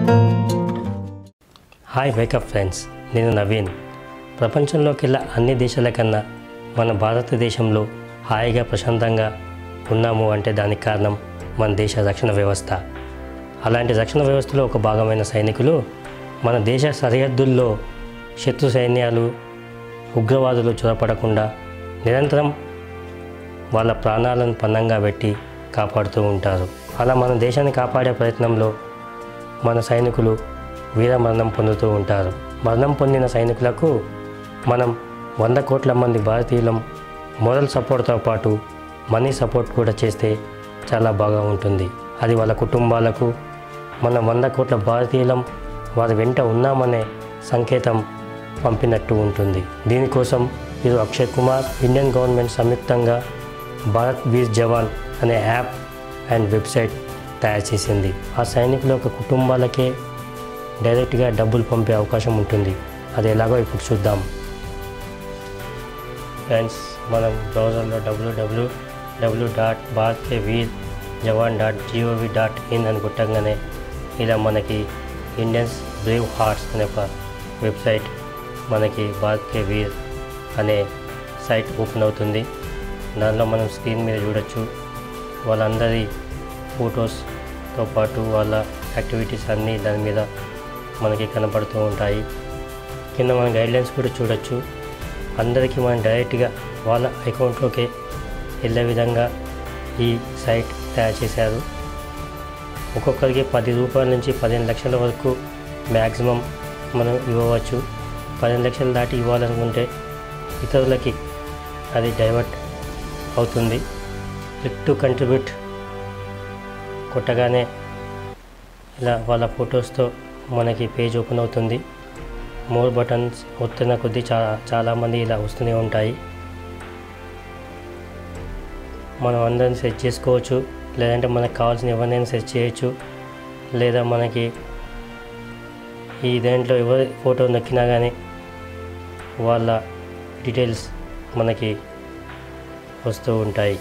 hi wake up friends నేను నవీన్ ప్రపంచంలోకెల్లా అన్ని దేశాల కన్నా మన భారతదేశంలో హాయిగా ప్రశాంతంగా ఉన్నాము అంటే దానికి కారణం మన దేశ రక్షణ వ్యవస్థ అలాంటి రక్షణ వ్యవస్థలో ఒక భాగమైన సైనికులు మన దేశ సరిహద్దుల్లో శత్రు సైన్యాలు ఉగ్రవాదులు చొరపడకుండా నిరంతరం వాళ్ళ ప్రాణాలను పన్నంగా పెట్టి కాపాడుతూ ఉంటారు అలా మన దేశాన్ని కాపాడే ప్రయత్నంలో మన సైనికులు వీరమరణం పొందుతూ ఉంటారు మరణం పొందిన సైనికులకు మనం వంద కోట్ల మంది భారతీయులం మోరల్ సపోర్ట్తో పాటు మనీ సపోర్ట్ కూడా చేస్తే చాలా బాగా ఉంటుంది అది వాళ్ళ కుటుంబాలకు మన వంద కోట్ల భారతీయులం వారి వెంట ఉన్నామనే సంకేతం పంపినట్టు ఉంటుంది దీనికోసం ఇది అక్షయ్ కుమార్ ఇండియన్ గవర్నమెంట్ సంయుక్తంగా భారత్ వీర్ జవాన్ అనే యాప్ అండ్ వెబ్సైట్ తయారు చేసింది ఆ సైనికుల యొక్క కుటుంబాలకే డైరెక్ట్గా డబ్బులు పంపే అవకాశం ఉంటుంది అది ఎలాగో ఇప్పుడు చూద్దాం ఫ్రెండ్స్ మనం బ్రౌజర్లో W W W dot Bharat Veer Jawan dot gov dot in అని కొట్టంగానే ఇలా మనకి ఇండియన్స్ బ్రేవ్ హార్ట్స్ అనే ఒక వెబ్సైట్ మనకి భారత్ కే వీర్ అనే సైట్ ఓపెన్ అవుతుంది దానిలో మనం స్క్రీన్ మీద చూడొచ్చు వాళ్ళందరి ఫొటోస్తో పాటు వాళ్ళ యాక్టివిటీస్ అన్నీ దాని మీద మనకి కనపడుతూ ఉంటాయి కింద మన గైడ్లైన్స్ కూడా చూడొచ్చు అందరికీ మనం డైరెక్ట్గా వాళ్ళ అకౌంట్లోకి వెళ్ళే విధంగా ఈ సైట్ తయారు చేశారు ఒక్కొక్కరికి పది రూపాయల నుంచి పదిహేను లక్షల వరకు మ్యాక్సిమం మనం ఇవ్వవచ్చు పదిహేను లక్షలు దాటి ఇవ్వాలనుకుంటే ఇతరులకి అది డైవర్ట్ అవుతుంది క్లిక్ టు కంట్రిబ్యూట్ కొట్టగానే ఇలా వాళ్ళ ఫొటోస్తో మనకి పేజ్ ఓపెన్ అవుతుంది మోర్ బటన్స్ వస్తున్న కొద్దీ చాలా చాలామంది ఇలా వస్తూనే ఉంటాయి మనం అందరిని సెట్ చేసుకోవచ్చు లేదంటే మనకు కావాల్సిన ఎవరినైనా సెట్ చేయొచ్చు లేదా మనకి ఈ దేంట్లో ఎవరి ఫోటో నొక్కినా కానీ వాళ్ళ డీటెయిల్స్ మనకి వస్తూ ఉంటాయి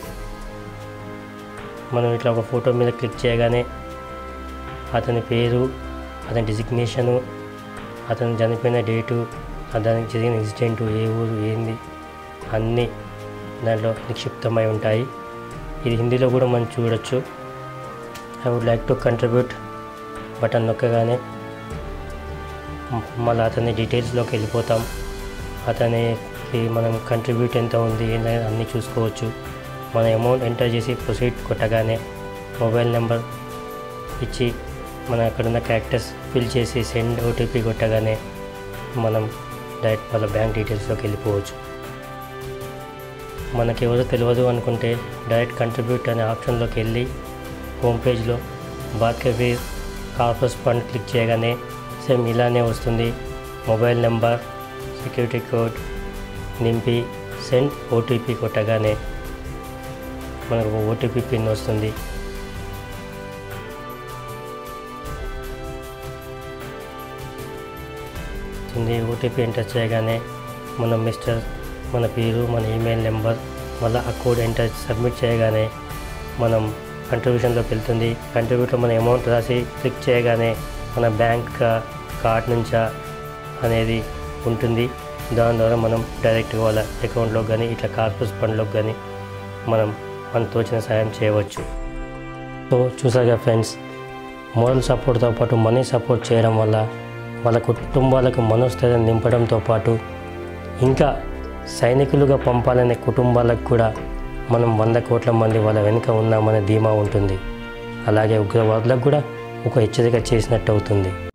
మనం ఇట్లా ఒక ఫోటో మీద క్లిక్ చేయగానే అతని పేరు అతని డిజిగ్నేషను అతను చనిపోయిన డేటు దానికి జరిగిన ఇన్సిడెంట్ ఏ ఊరు ఏంది అన్నీ దాంట్లో నిక్షిప్తమై ఉంటాయి ఇది హిందీలో కూడా మనం చూడొచ్చు I would like to contribute button నొక్కగానే మ- మళ్ళీ అతని డీటెయిల్స్లోకి వెళ్ళిపోతాం అతనికి మనం కంట్రిబ్యూట్ ఎంత ఉంది ఏంటనేది అన్నీ చూసుకోవచ్చు మన అమౌంట్ ఎంటర్ చేసి ప్రొసీడ్ కొట్టగానే మొబైల్ నెంబర్ ఇచ్చి మన అక్కడున్న క్యారెక్టర్స్ ఫిల్ చేసి సెండ్ ఓటీపీ కొట్టగానే మనం డైరెక్ట్ వాళ్ళ బ్యాంక్ డీటెయిల్స్లోకి వెళ్ళిపోవచ్చు మనకి ఎవరో తెలియదు అనుకుంటే డైరెక్ట్ కంట్రిబ్యూట్ అనే ఆప్షన్లోకి వెళ్ళి హోమ్ పేజ్లో బాత్కవీర్ కార్పస్ ఫండ్ క్లిక్ చేయగానే సేమ్ ఇలానే వస్తుంది మొబైల్ నెంబర్ సెక్యూరిటీ కోడ్ నింపి సెండ్ ఓటీపీ కొట్టగానే మనకు ఓటీపీ పిన్ వస్తుంది వస్తుంది ఓటీపీ ఎంటర్ చేయగానే మనం మిస్టర్ మన పేరు మన ఈమెయిల్ నెంబర్ మళ్ళీ ఆ కోడ్ ఎంటర్ సబ్మిట్ చేయగానే మనం కంట్రిబ్యూషన్లోకి వెళ్తుంది కంట్రిబ్యూట్లో మన అమౌంట్ రాసి క్లిక్ చేయగానే మన బ్యాంక్ కార్డ్ నుంచా అనేది ఉంటుంది దాని ద్వారా మనం డైరెక్ట్గా వాళ్ళ అకౌంట్లోకి కానీ ఇట్లా కార్పస్ ఫండ్లోకి కానీ మనం మన తోచిన సాయం చేయవచ్చు సో చూసాగా ఫ్రెండ్స్ మోరల్ సపోర్ట్తో పాటు మనీ సపోర్ట్ చేయడం వల్ల వాళ్ళ కుటుంబాలకు మనోస్థైర్యం నింపడంతో పాటు ఇంకా సైనికులుగా పంపాలనే కుటుంబాలకు కూడా మనం వంద కోట్ల మంది వాళ్ళ వెనుక ఉన్నామనే ధీమా ఉంటుంది అలాగే ఉగ్రవాదులకు కూడా ఒక హెచ్చరిక చేసినట్టు అవుతుంది